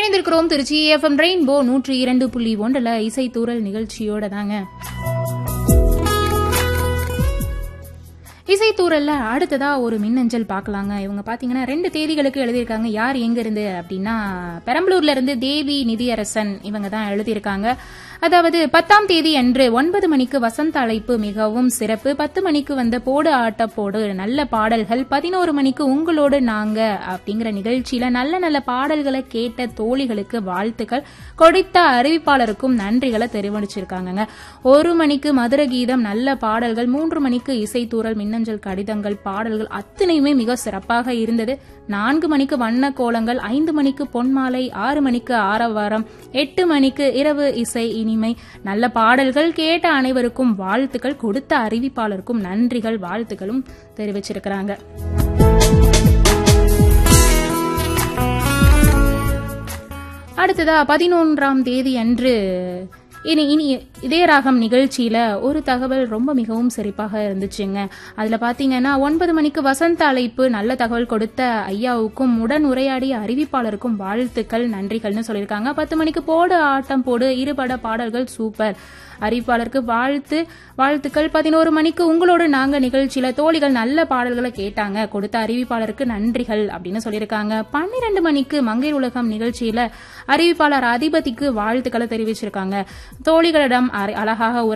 இணைந்திருக்கிறோம் Trichy FM rainbow நூற்றி இரண்டு புள்ளி ஒன்றுல இசை தூரல் நிகழ்ச்சியோட தாங்க இசை தூரல்ல அடுத்ததா ஒரு மின்னஞ்சல் பார்க்கலாங்க இவங்க பாத்தீங்கன்னா ரெண்டு தேதிகளுக்கு எழுதியிருக்காங்க யார் எங்க இருந்து அப்படின்னா பெரம்பலூர்ல இருந்து தேவி நிதியரசன் இவங்க தான் எழுதியிருக்காங்க அதாவது பத்தாம் தேதி அன்று ஒன்பது மணிக்கு வசந்த அழைப்பு மிகவும் சிறப்பு பத்து மணிக்கு வந்த போடு ஆட்ட போடு நல்ல பாடல்கள் பதினோரு மணிக்கு உங்களோடு நாங்க அப்படிங்கிற நிகழ்ச்சியில நல்ல நல்ல பாடல்களை கேட்ட தோழிகளுக்கு வாழ்த்துக்கள் கொடுத்த அறிவிப்பாளருக்கும் நன்றிகளை தெரிவிச்சிருக்காங்க ஒரு மணிக்கு மதுர கீதம் நல்ல பாடல்கள் மூன்று மணிக்கு இசைத்தூரல் மின்னஞ்சல் கடிதங்கள் பாடல்கள் அத்தனையுமே மிக சிறப்பாக இருந்தது நான்கு மணிக்கு வண்ண கோலங்கள் ஐந்து மணிக்கு பொன்மாலை ஆறு மணிக்கு ஆரவாரம் எட்டு மணிக்கு இரவு இசை இனிமை நல்ல பாடல்கள் கேட்ட அனைவருக்கும் வாழ்த்துக்கள் கொடுத்த அறிவிப்பாளருக்கும் நன்றிகள் வாழ்த்துக்களும் தெரிவிச்சிருக்கிறாங்க அடுத்ததா பதினொன்றாம் தேதி அன்று இனி இனி இதே ராகம் நிகழ்ச்சியில ஒரு தகவல் ரொம்ப மிகவும் சிறப்பாக இருந்துச்சுங்க அதுல பாத்தீங்கன்னா ஒன்பது மணிக்கு வசந்த அழைப்பு நல்ல தகவல் கொடுத்த ஐயாவுக்கும் உடன் உரையாடிய அறிவிப்பாளருக்கும் வாழ்த்துக்கள் நன்றிகள்னு சொல்லியிருக்காங்க பத்து மணிக்கு போடு ஆட்டம் போடு இருபட பாடல்கள் சூப்பர் அறிவிப்பாளருக்கு வாழ்த்து வாழ்த்துக்கள் பதினோரு மணிக்கு உங்களோட நாங்க நிகழ்ச்சியில தோழிகள் நல்ல பாடல்களை கேட்டாங்க கொடுத்த அறிவிப்பாளருக்கு நன்றிகள் அப்படின்னு சொல்லியிருக்காங்க பன்னிரண்டு மணிக்கு மங்கையர் உலகம் நிகழ்ச்சியில அறிவிப்பாளர் அதிபதிக்கு வாழ்த்துக்களை தெரிவிச்சிருக்காங்க தோழிகளிடம் அழகாக